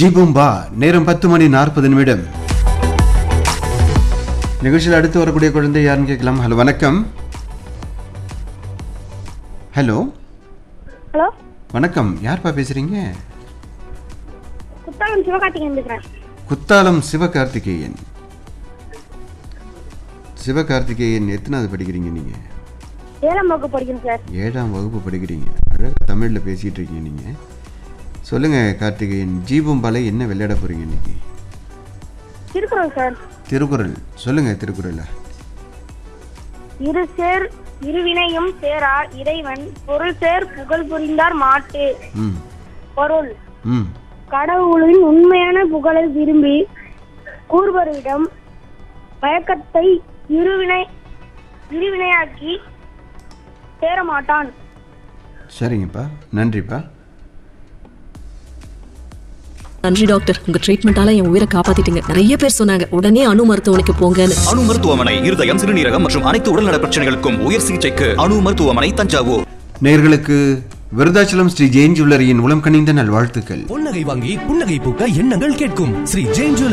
ஜிபும்பா நேரம் பத்து மணி நாற்பது நிமிடம் நிகழ்ச்சியில் அடுத்து வரக்கூடிய குழந்தை யாருன்னு கேட்கலாம் ஹலோ வணக்கம் ஹலோ ஹலோ வணக்கம் யார்ப்பா பேசுறீங்க குத்தாலம் சிவகார்த்திகேயன் பேசுறேன் குத்தாலம் சிவகார்த்திகேயன் சிவகார்த்திகேயன் எத்தனாவது படிக்கிறீங்க நீங்க ஏழாம் வகுப்பு படிக்கிறேன் சார் ஏழாம் வகுப்பு படிக்கிறீங்க அழகாக தமிழில் பேசிகிட்டு இருக்கீங்க நீங்கள் சொல்லுங்கள் கார்த்திகேயன் ஜீபும்பாலை என்ன விளையாட போகிறீங்க இன்னைக்கு திருக்குறள் சார் திருக்குறள் சொல்லுங்கள் திருக்குறளை இரு சேர் இருவினையும் சேரா இறைவன் பொருள் சேர் புகழ் புரிந்தார் மாட்டு ம் பொருள் ம் கடவுளின் உண்மையான புகழை விரும்பி கூறுபவரிடம் மயக்கத்தை இருவினை இருவினையாக்கி சேரமாட்டான் சரிங்கப்பா நன்றிப்பா நன்றி டாக்டர் உங்க ட்ரீட்மெண்டால என் உயிரை காப்பாத்திட்டீங்க நிறைய பேர் சொன்னாங்க உடனே அணு மருத்துவமனைக்கு போங்கன்னு அணு மருத்துவமனை இருதயம் சிறுநீரகம் மற்றும் அனைத்து உடல்நல பிரச்சனைகளுக்கும் உயர் சிகிச்சைக்கு அணு மருத்துவமனை தஞ்சாவூர் நேர்களுக்கு விருதாச்சலம் ஸ்ரீ ஜெயின் ஜுவல்லரியின் உளம் கனிந்த நல்வாழ்த்துக்கள் பொன்னகை வாங்கி புன்னகை பூக்க எண்ணங்கள் கேட்கும் ஸ்ரீ ஜெயின் ஜுவல்லரி